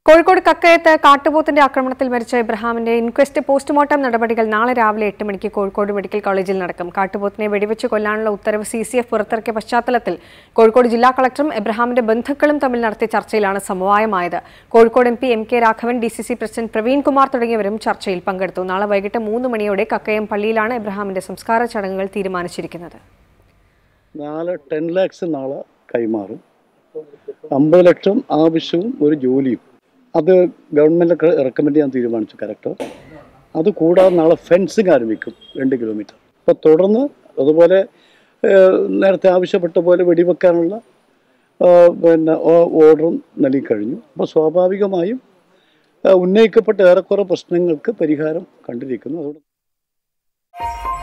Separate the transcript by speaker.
Speaker 1: കോഴിക്കോട് കക്കയത്ത് കാട്ടുപോത്തിന്റെ ആക്രമണത്തിൽ മരിച്ച ഇബ്രഹാമിന്റെ inquest postmortem നടപടികൾ നാളെ രാവിലെ എട്ട് മണിക്ക് കോഴിക്കോട് മെഡിക്കൽ കോളേജിൽ നടക്കും കാട്ടുപോത്തിനെ വെടിവെച്ച് കൊല്ലാനുള്ള ഉത്തരവ് സി സി എഫ് പുറത്തിറക്കിയ പശ്ചാത്തലത്തിൽ കോഴിക്കോട് ജില്ലാ കളക്ടറും ഇബ്രഹാമിന്റെ ബന്ധുക്കളും തമ്മിൽ നടത്തിയ ചർച്ചയിലാണ് സമവായമായത് Kozhikode M P M K Raghavan D C C president Praveen Kumar തുടങ്ങിയവരും ചർച്ചയിൽ പങ്കെടുത്തു നാളെ വൈകിട്ട് മൂന്ന് മണിയോടെ കക്കയം പള്ളിയിലാണ് ഇബ്രഹാമിന്റെ സംസ്കാര ചടങ്ങുകൾ തീരുമാനിച്ചിരിക്കുന്നത്
Speaker 2: നാളെ ടെൻ ലാക്സ് നാളെ കൈമാറും അമ്പത് ലക്ഷം ആവശ്യവും ഒരു ജോലിയും അത് ഗവൺമെൻറ് റെക്കമെൻഡ് ചെയ്യാൻ തീരുമാനിച്ചു കറക്റ്റ് അത് കൂടാതെ നാളെ ഫെൻസിങ് ആരംഭിക്കും രണ്ട് കിലോമീറ്റർ അപ്പോൾ തുടർന്ന് അതുപോലെ ഏഹ്, നേരത്തെ ആവശ്യപ്പെട്ട പോലെ വെടിവെക്കാനുള്ള ഏഹ്, പിന്നെ ഓ- ഓർഡറും നൽകിക്കഴിഞ്ഞു അപ്പോൾ സ്വാഭാവികമായും ഏഹ്, ഉന്നയിക്കപ്പെട്ട ഏറെക്കുറെ പ്രശ്നങ്ങൾക്ക് പരിഹാരം കണ്ടിരിക്കുന്നു അതുകൊണ്ട്